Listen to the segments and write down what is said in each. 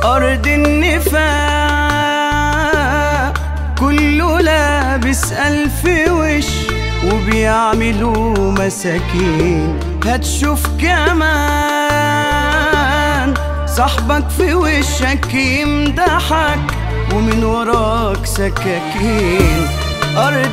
أرض النفاق كله لابس ألف وش وبيعملوا مساكين هتشوف كمان صاحبك في وشك يمدحك ومن وراك سكاكين أرض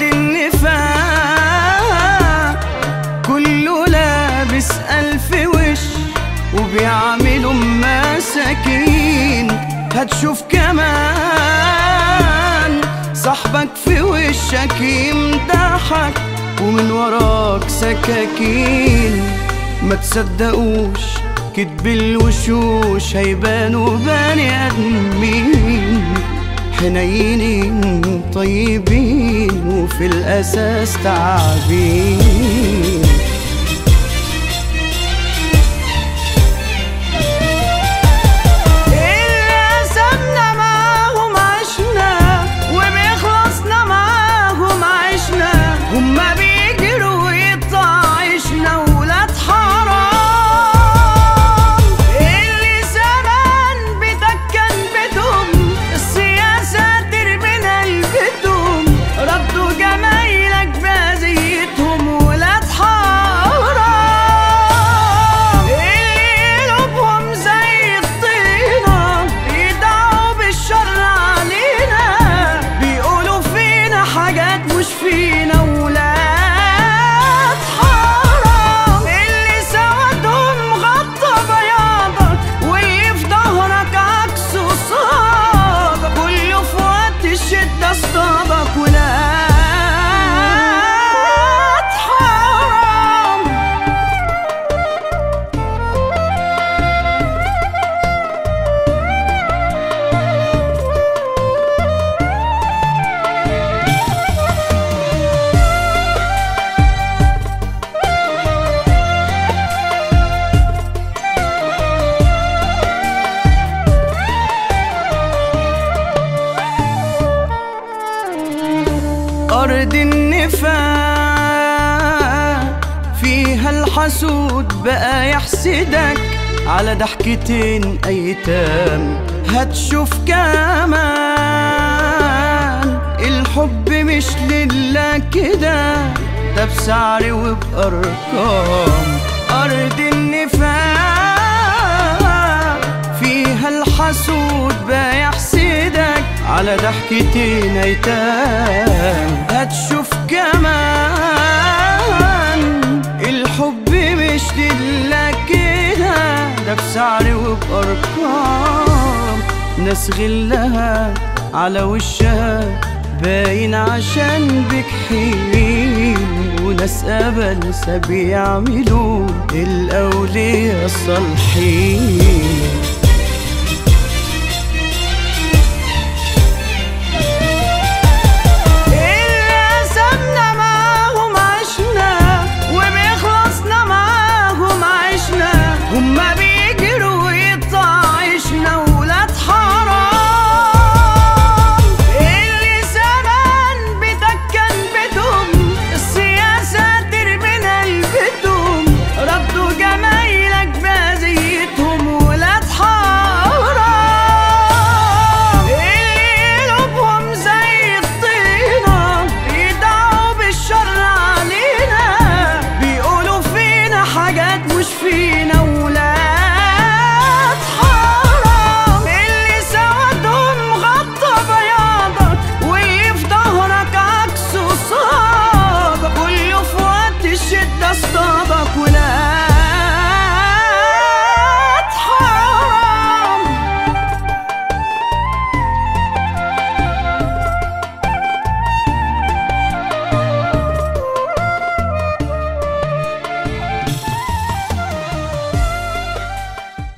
النفاق كله لابس ألف وش وبيعملوا مساكين هتشوف كمان صاحبك في وشك يمدحك ومن وراك سكاكين ما تصدقوش كدب الوشوش هيبانوا بني ادمين حنينين طيبين وفي الاساس تعبين اللي قسمنا معاهم عشنا وبيخلصنا معاهم عشنا هما بيجروا ويقطع عيشنا ولاد حرام اللي زمان بتكن بدهم السياسة ترمينا البدهم ردوا جمايلك بأذيتهم ولاد حرام اللي قلوبهم زي الطينة بيدعوا بالشر علينا بيقولوا فينا حاجات مش فينا ولاد حرام اللي سوادهم غطى بياضك واللي في ظهرك عكسه صادك كله في وقت الشدة اصطادك ولاد حرام أرض النفاق فيها الحسود بقى يحسدك على ضحكتين أيتام هتشوف كمان الحب مش لله كده ده بسعر وبأرقام أرض النفاق فيها الحسود بقى يحسدك على ضحكتين ايتام هتشوف كمان الحب مش لله كده ده بسعر وبأرقام ناس غلها على وشها باين عشان بجحيم وناس أبلسة بيعملوا الأولياء الصالحين